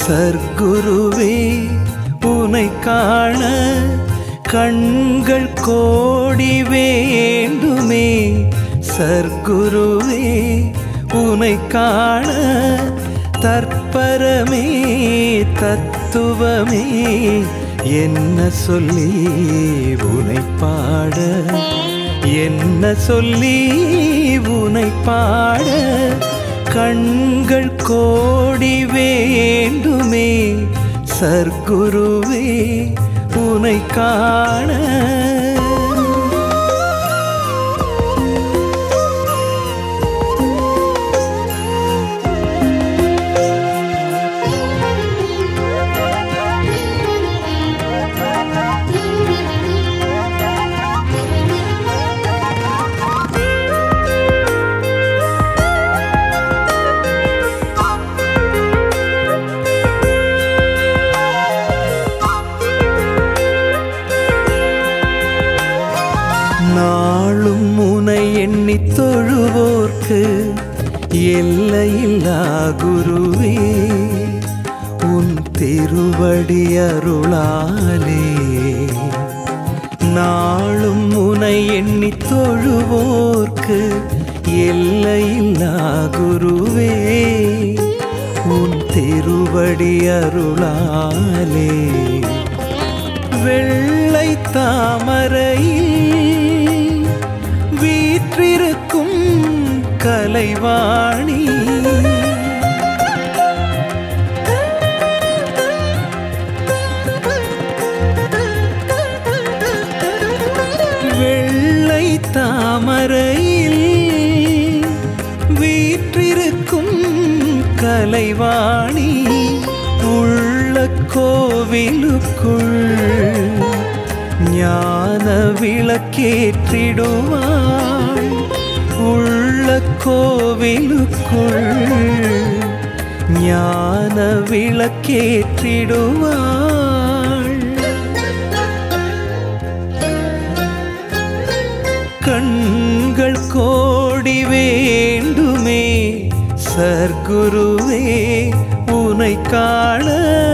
சர்க்குருவே உனை காண கண்கள் கோடி வேண்டுமே சர்க்குருவே உனை காண தற்பரமே தத்துவமே என்ன சொல்லி உனை பாட என்ன சொல்லி உனை பாட கண்கள் கோடி வேண்டுமே சர்க்குருவே உனை காண நாளும் முனை எண்ணி தொழுவோர்க்கு எல்லையில்லா குருவே உன் திருவடி அருளாலே நாளும் முனை எண்ணி தொழுவோர்க்கு எல்லையில்லா குருவே உன் திருவடி அருளாலே வெள்ளை தாமரையில் வீற்றிருக்கும் கலைவாணி வெள்ளை தாமரையில் வீற்றிருக்கும் கலைவாணி உள்ள கோவிலுக்குள் ஞான விளக்கேற்றிடுவாள் உள்ள கோவிலுக்குள் ஞான விளக்கேற்றிடுவாள் கண்கள் கோடி வேண்டுமே சர்க்குருவே உனை காண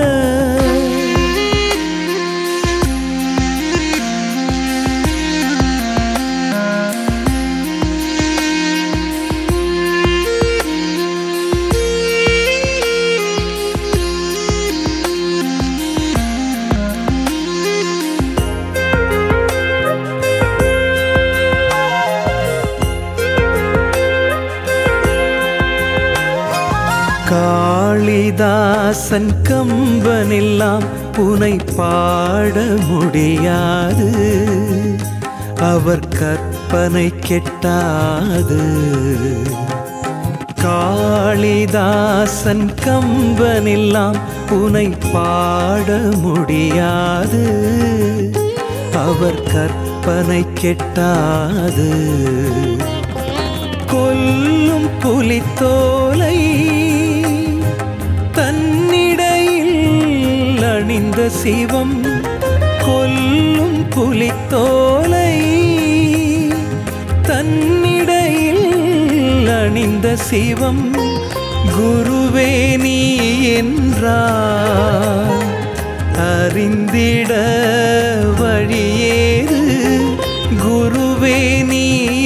காளிதாசன் கம்பனெல்லாம் உனை பாட முடியாது அவர் கற்பனை கெட்டாது காளிதாசன் கம்பனெல்லாம் உனை பாட முடியாது அவர் கற்பனை கெட்டாது கொல்லும் புலித்தோலை தன்னிடையில் அணிந்த சிவம் கொல்லும் புலித்தோலை தன்னிடையில் அணிந்த சிவம் குருவே நீ என்றார் அறிந்திட வழியேது குருவே நீ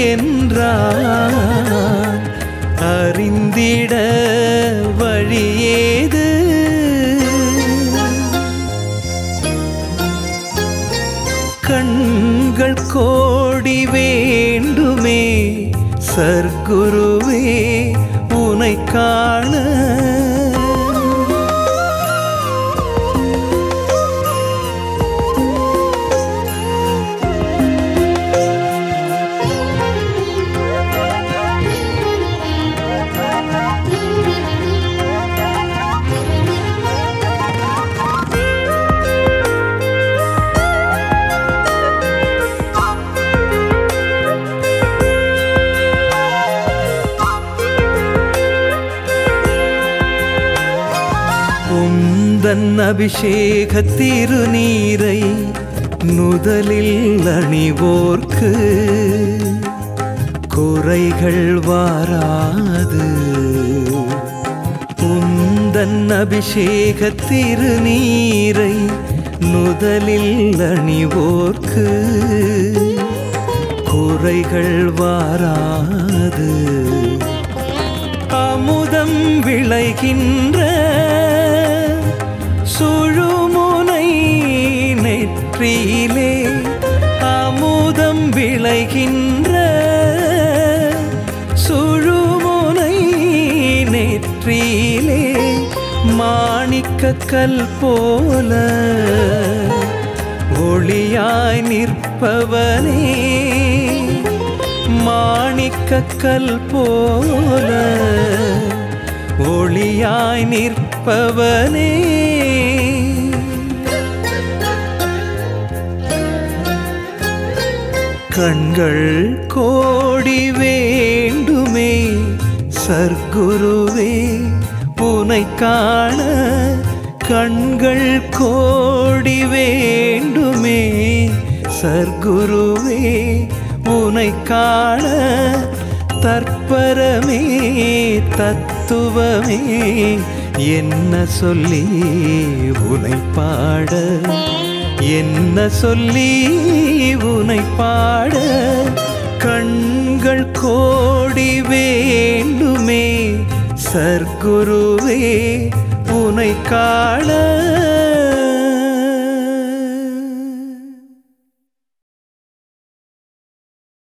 என்றார் அறிந்திட வழியேது கண்கள் கோடி வேண்டுமே சர்க்குருவே உனை காண உந்தன் அபிஷேக திருநீரை நுதலில் அணிவோர்க்கு குறைகள் வாராது உந்த உந்தன் அபிஷேக திருநீரை நுதலில் அணிவோர்க்கு குறைகள் வாராது அமுதம் விளைகின்ற சுழுமுனை நெற்றியிலே அமுதம் விளைகின்ற சுழுமுனை நெற்றியிலே மாணிக்கக்கல் போல ஒளியாய் நிற்பவனே மாணிக்கக்கல் போல ஒளியாய் நிற்பவனே கண்கள் கோடி வேண்டுமே சர்க்குருவே உனை காண கண்கள் கோடி வேண்டுமே சர்க்குருவே உனை காண தற்பரமே தத்துவமே என்ன சொல்லி உனை பாட என்ன சொல்லி உனை பாட கண்கள் கோடி வேண்டுமே சர்க்குருவே உனை காண